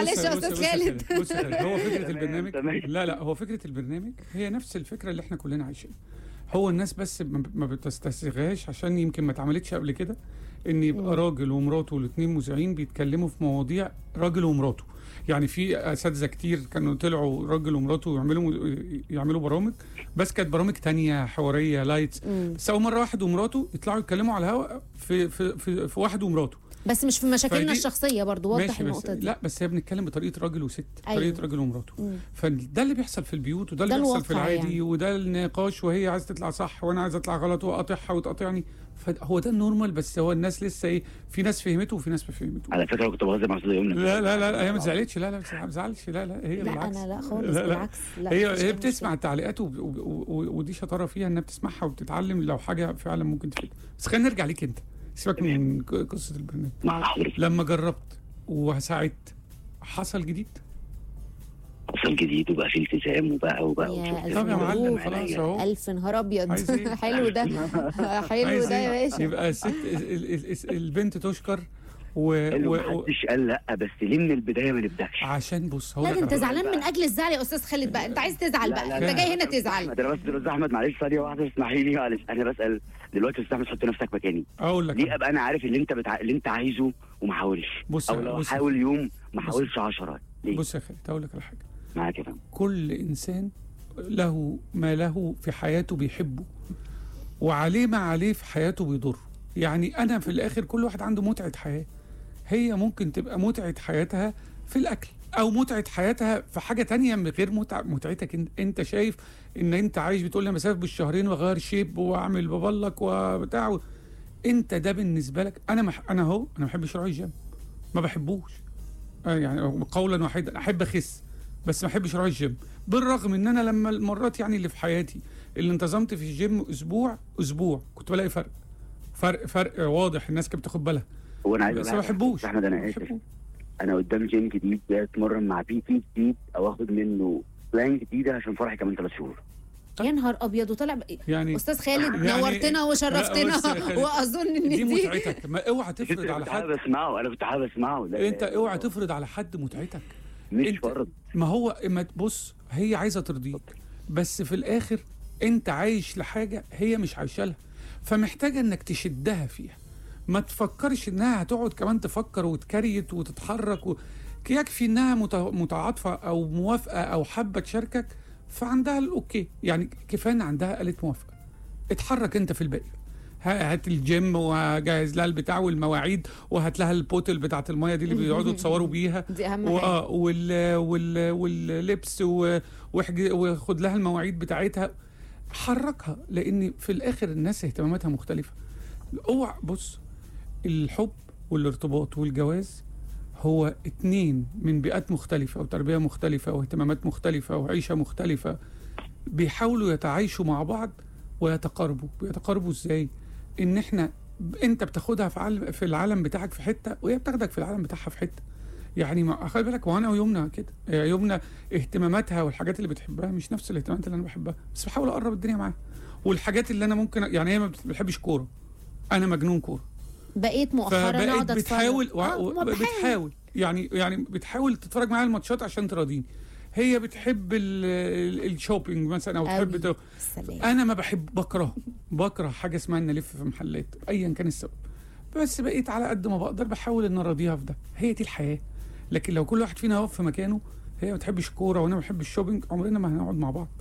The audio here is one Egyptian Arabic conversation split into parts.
معلش بص- يا بص- استاذ بص يا خالد خالد، بص يا خالد هو فكره تمام، البرنامج تمام. لا لا هو فكره البرنامج هي نفس الفكره اللي احنا كلنا عايشينها هو الناس بس ما ما بتستسيغهاش عشان يمكن ما اتعملتش قبل كده ان يبقى راجل ومراته الاثنين مذيعين بيتكلموا في مواضيع راجل ومراته يعني في اساتذه كتير كانوا طلعوا راجل ومراته يعملوا يعملوا برامج بس كانت برامج تانية حواريه لايتس مم. بس اول مره واحد ومراته يطلعوا يتكلموا على الهواء في في في, في واحد ومراته بس مش في مشاكلنا فدي- الشخصيه برضو وضح ماشي بس النقطه دي لا بس هي بنتكلم بطريقه راجل وست أيوة. طريقه راجل ومراته مم. فده اللي بيحصل في البيوت وده اللي ده بيحصل في الواقع العادي يعني. وده النقاش وهي عايزه تطلع صح وانا عايزه اطلع غلط واقاطعها وتقاطعني فهو ده النورمال بس هو الناس لسه ايه في ناس فهمته وفي ناس ما فهمته على فكره كنت بهزر مع استاذ يومنا لا لا لا لا، هي ما تزعلتش لا لا ما تزعلش لا لا هي لا بالعكس انا لا خالص لا لا. بالعكس لا هي مفيش هي أي بتسمع مشكلة. التعليقات وب- وب- و- ودي شطاره فيها انها بتسمعها وبتتعلم لو حاجه فعلا ممكن تفيدها بس خلينا نرجع ليك انت سيبك من ق- قصه البرنامج مع حضرتك لما جربت وساعدت حصل جديد حصل جديد وبقى في التزام وبقى وبقى يا وشفت ألف طب يا معلم مبروك. خلاص اهو الف نهار ابيض عايز إيه؟ حلو ده حلو عايز ده يا إيه؟ باشا يبقى الست ال- ال- ال- البنت تشكر و... قال له و... و... محدش قال لا بس ليه من البدايه ما نبداش عشان بص هقول لا لك ده انت على حاجة. زعلان من اجل الزعل يا استاذ خالد بقى انت عايز تزعل لا، بقى لا، انت لا. جاي هنا تزعل احمد انا بس استاذ احمد معلش ثانيه واحده اسمحي لي معلش انا بسال دلوقتي استاذ احمد حط نفسك مكاني اقول لك ليه ابقى انا عارف اللي انت بتع... اللي انت عايزه وما حاولش بص او لو بص حاول يوم ما بص. حاولش 10 ليه بص يا خالد هقول لك على حاجه معاك يا فندم كل انسان له ما له في حياته بيحبه وعليه ما عليه في حياته بيضره يعني انا في الاخر كل واحد عنده متعه حياه هي ممكن تبقى متعه حياتها في الاكل او متعه حياتها في حاجه تانية من غير متعه متعتك انت, انت شايف ان انت عايش بتقول لي مسافه بالشهرين واغير شيب واعمل ببلك وبتاع و... انت ده بالنسبه لك انا مح... انا اهو انا ما بحبش اروح الجيم ما بحبوش آه يعني قولا واحدا احب اخس بس ما احبش اروح الجيم بالرغم ان انا لما المرات يعني اللي في حياتي اللي انتظمت في الجيم اسبوع اسبوع كنت بلاقي فرق فرق فرق واضح الناس كانت بتاخد بالها هو انا عايز بس أقول ما حاجة. بحبوش احمد انا ما اسف بحبوش. انا قدام جيم جديد جاي اتمرن مع بي تي جديد او اخد منه بلان جديده عشان فرحي كمان ثلاث شهور يا نهار ابيض وطلع بقى- يعني استاذ خالد يعني- نورتنا لا، وشرفتنا بص يا خالد، واظن ان دي دي متعتك ما اوعى تفرض كنت على حابب حد اسمعه انا كنت حابب اسمعه لا، انت لا، اوعى لا. تفرض على حد متعتك مش انت- فرض ما هو ما تبص هي عايزه ترضيك بس في الاخر انت عايش لحاجه هي مش عايشه لها فمحتاجه انك تشدها فيها ما تفكرش انها هتقعد كمان تفكر وتكريت وتتحرك و... يكفي انها مت- متعاطفه او موافقه او حابه تشاركك فعندها الاوكي يعني كفايه ان عندها قالت موافقه اتحرك انت في الباقي ها- هات الجيم وجهز لها البتاع والمواعيد وهات لها البوتل بتاعت الميه دي اللي بيقعدوا يتصوروا بيها دي اهم حاجه واه وال وال واللبس و- واحج- وخد لها المواعيد بتاعتها حركها لان في الاخر الناس اهتماماتها مختلفه اوعى بص الحب والارتباط والجواز هو اتنين من بيئات مختلفة وتربية مختلفة واهتمامات مختلفة وعيشة مختلفة بيحاولوا يتعايشوا مع بعض ويتقاربوا بيتقاربوا ازاي ان احنا انت بتاخدها في عالم في العالم بتاعك في حتة وهي بتاخدك في العالم بتاعها في حتة يعني ما خلي بالك وانا ويمنى كده هي يمنى اهتماماتها والحاجات اللي بتحبها مش نفس الاهتمامات اللي انا بحبها بس بحاول اقرب الدنيا معاها والحاجات اللي انا ممكن يعني هي ما بتحبش كوره انا مجنون كوره بقيت مؤخرا فبقيت اقعد اتفرج بتحاول و... آه، و... ما بحاول. بتحاول يعني يعني بتحاول تتفرج معايا الماتشات عشان تراضيني هي بتحب ال... ال- الشوبينج مثلا او أوي. تحب ت... سلام انا ما بحب بكره بكره حاجه اسمها ان الف في محلات ايا كان السبب بس بقيت على قد ما بقدر بحاول ان اراضيها في ده هي دي الحياه لكن لو كل واحد فينا واقف في مكانه هي ما بتحبش الكوره وانا ما بحبش الشوبينج عمرنا ما هنقعد مع بعض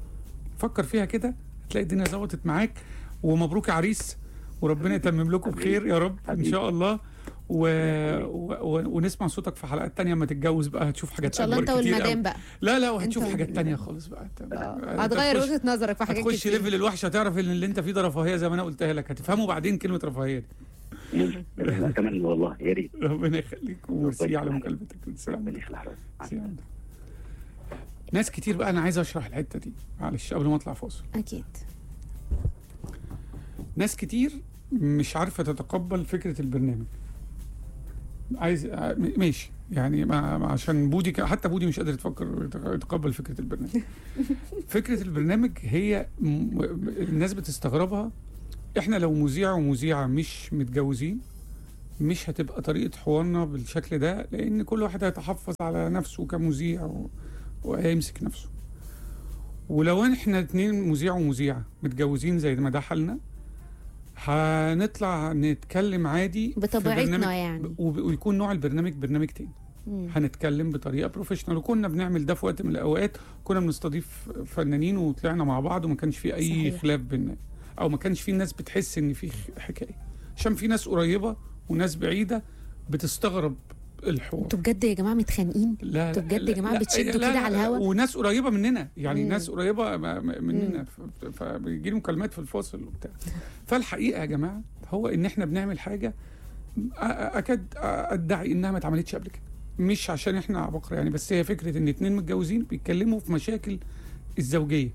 فكر فيها كده هتلاقي الدنيا ظبطت معاك ومبروك يا عريس وربنا يتمم لكم بخير يا رب ان حبيبي. شاء الله و... و... و... ونسمع صوتك في حلقات تانية اما تتجوز بقى هتشوف ان حاجات شاء الله انت أكبر كتير والمدام أوي. بقى لا لا وهتشوف أنت حاجات تانية والمدام. خالص بقى آه، هتغير هتخش- وجهه نظرك في حاجات هتخش كتير ليفل الوحش هتعرف ان اللي انت فيه ده رفاهيه زي ما انا قلتها لك هتفهمه بعدين كلمه رفاهيه دي لا اتمنى والله يا ريت ربنا يخليك وميرسي على مكالمتك ميرسي على ربنا يخلي حضرتك ميرسي على- ناس كتير بقى انا عايز اشرح الحته دي معلش قبل ما اطلع فاصل اكيد ناس كتير مش عارفه تتقبل فكره البرنامج عايز ع- م- ماشي يعني ما ما- عشان بودي ك- حتى بودي مش قادر يتفكر يتقبل فكره البرنامج فكره البرنامج هي م- م- الناس بتستغربها احنا لو مذيع ومذيعه مش متجوزين مش هتبقى طريقه حوارنا بالشكل ده لان كل واحد هيتحفظ على نفسه كمذيع و... وهيمسك نفسه ولو احنا اتنين مذيع ومذيعه متجوزين زي ما ده حالنا هنطلع نتكلم عادي في بطبيعتنا برنامج- يعني وب- ويكون نوع البرنامج برنامج تاني مم. هنتكلم بطريقه بروفيشنال وكنا بنعمل ده في وقت من الاوقات كنا بنستضيف فنانين وطلعنا مع بعض وما كانش في اي صحيح. خلاف بينا او ما كانش في ناس بتحس ان في خ- حكايه عشان في ناس قريبه وناس بعيده بتستغرب الحوار انتوا بجد يا جماعه متخانقين لا انتوا بجد لا- يا جماعة لا- بتشدوا لا- كده لا- على الهوا؟ وناس قريبه مننا يعني مم. ناس قريبه م- م- مننا ف- فبيجي لي مكالمات في الفاصل وبتاع فالحقيقه يا جماعه هو ان احنا بنعمل حاجه أ- اكاد ادعي انها ما اتعملتش قبل كده مش عشان احنا عبقرة يعني بس هي فكره ان اتنين متجوزين بيتكلموا في مشاكل الزوجيه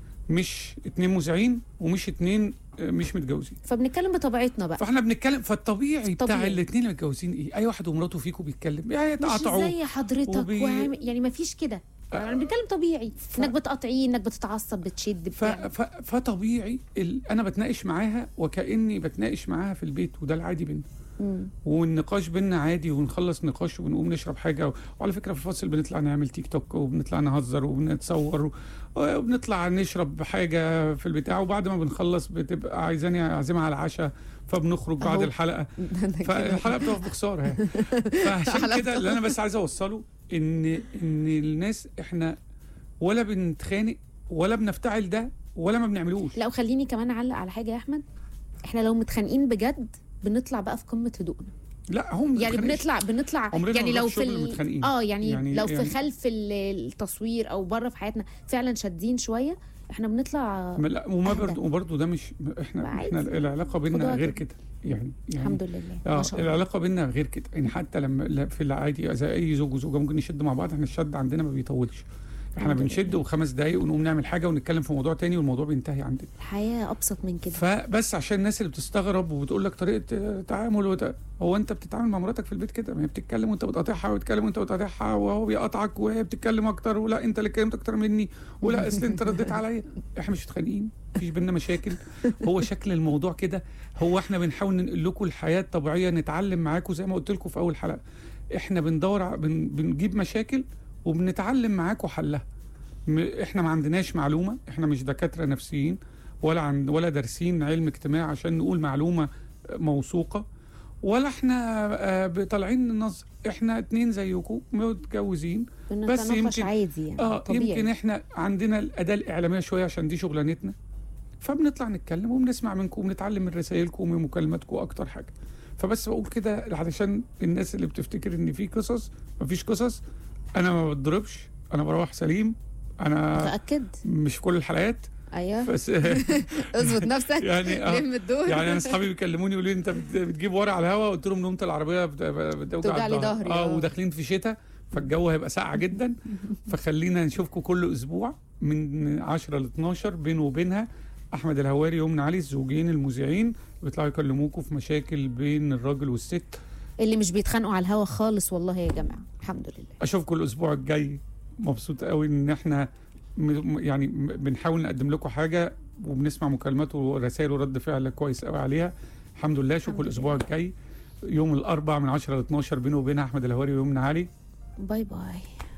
مش اتنين مذيعين ومش اتنين آه، مش متجوزين فبنتكلم بطبيعتنا بقى فاحنا بنتكلم فالطبيعي بتاع طبيعي. الاتنين اللي متجوزين ايه اي واحد ومراته فيكم بيتكلم يعني مش يتقاطعوا زي حضرتك وبي- وعامل يعني ما فيش كده انا بنتكلم طبيعي ف- انك بتقاطعيه انك بتتعصب بتشد ف... بتاع ف... فطبيعي ال... انا بتناقش معاها وكاني بتناقش معاها في البيت وده العادي بينا مم. والنقاش بينا عادي ونخلص نقاش ونقوم نشرب حاجه و... وعلى فكره في الفاصل بنطلع نعمل تيك توك وبنطلع نهزر وبنتصور و... وبنطلع نشرب حاجه في البتاع وبعد ما بنخلص بتبقى عايزاني اعزمها على العشاء فبنخرج بعد أهو. الحلقه ده كده. فالحلقه بتقف بخساره يعني فعشان حلقة كده اللي انا بس عايز اوصله ان ان الناس احنا ولا بنتخانق ولا بنفتعل ده ولا ما بنعملوش لا وخليني كمان اعلق على حاجه يا احمد احنا لو متخانقين بجد بنطلع بقى في قمه هدوءنا لا هم يعني بنتخانقش. بنطلع بنطلع عمرنا يعني ما لو نروح في شغل ال- متخانقين. اه يعني, يعني- يعني لو في يعني- خلف ال- التصوير او بره في حياتنا فعلا شادين شويه احنا بنطلع ما- لا وما أهدى. برضه وبرضه ده مش احنا عادي. احنا العلاقه بينا خدوها غير كده. كده يعني يعني الحمد لله اه ما شاء الله العلاقه بينا غير كده يعني حتى لما لا- في العادي زي اي زوج وزوجه ممكن نشد مع بعض احنا الشد عندنا ما بيطولش احنا الحمد بنشد لله. وخمس دقايق ونقوم نعمل حاجه ونتكلم في موضوع تاني والموضوع بينتهي عندنا الحياه ابسط من كده فبس عشان الناس اللي بتستغرب وبتقول لك طريقه آه، تعامل وت... هو انت بتتعامل مع مراتك في البيت كده ما هي بتتكلم وانت بتقاطعها وتتكلم وانت بتقاطعها وهو بيقاطعك وهي بتتكلم اكتر ولا انت اللي اتكلمت اكتر مني ولا اصل انت رديت عليا احنا مش متخانقين مفيش بينا مشاكل هو شكل الموضوع كده هو احنا بنحاول ننقل لكم الحياه الطبيعيه نتعلم معاكم زي ما قلت لكم في اول حلقه احنا بندور ع- بن... بنجيب مشاكل وبنتعلم معاكم حلها م- احنا ما عندناش معلومه احنا مش دكاتره نفسيين ولا عند ولا دارسين علم اجتماع عشان نقول معلومه موثوقه ولا احنا آه، طالعين ننظر احنا اتنين زيكم متجوزين بنتناقش يمكن- عادي يعني اه طبيعي يمكن احنا عندنا الاداه الاعلاميه شويه عشان دي شغلانتنا فبنطلع نتكلم وبنسمع منكم وبنتعلم من رسائلكم ومن مكالماتكم اكتر حاجه فبس بقول كده علشان الناس اللي بتفتكر ان في قصص مفيش قصص انا ما بتضربش انا بروح سليم انا متاكد مش في كل الحلقات ايوه بس اظبط نفسك يعني آه لم الدور يعني انا اصحابي بيكلموني يقولوا لي انت بت- بتجيب ورا على الهوا قلت لهم نومه العربيه بت- بتوجع بتوجع لي الظهر. ظهري، اه آه. وداخلين في شتاء فالجو هيبقى ساقع جدا فخلينا نشوفكم كل اسبوع من 10 ل 12 بينه وبينها احمد الهواري ومن علي الزوجين المذيعين بيطلعوا يكلموكم في مشاكل بين الراجل والست اللي مش بيتخانقوا على الهوا خالص والله يا جماعه الحمد لله اشوفكم الاسبوع الجاي مبسوط قوي ان احنا م- يعني م- بنحاول نقدم لكم حاجه وبنسمع مكالمات ورسائل ورد فعل كويس قوي عليها الحمد لله اشوفكم الحمد الاسبوع الجاي يوم الاربعاء من 10 ل 12 بينه وبين احمد الهواري ويومنا علي باي باي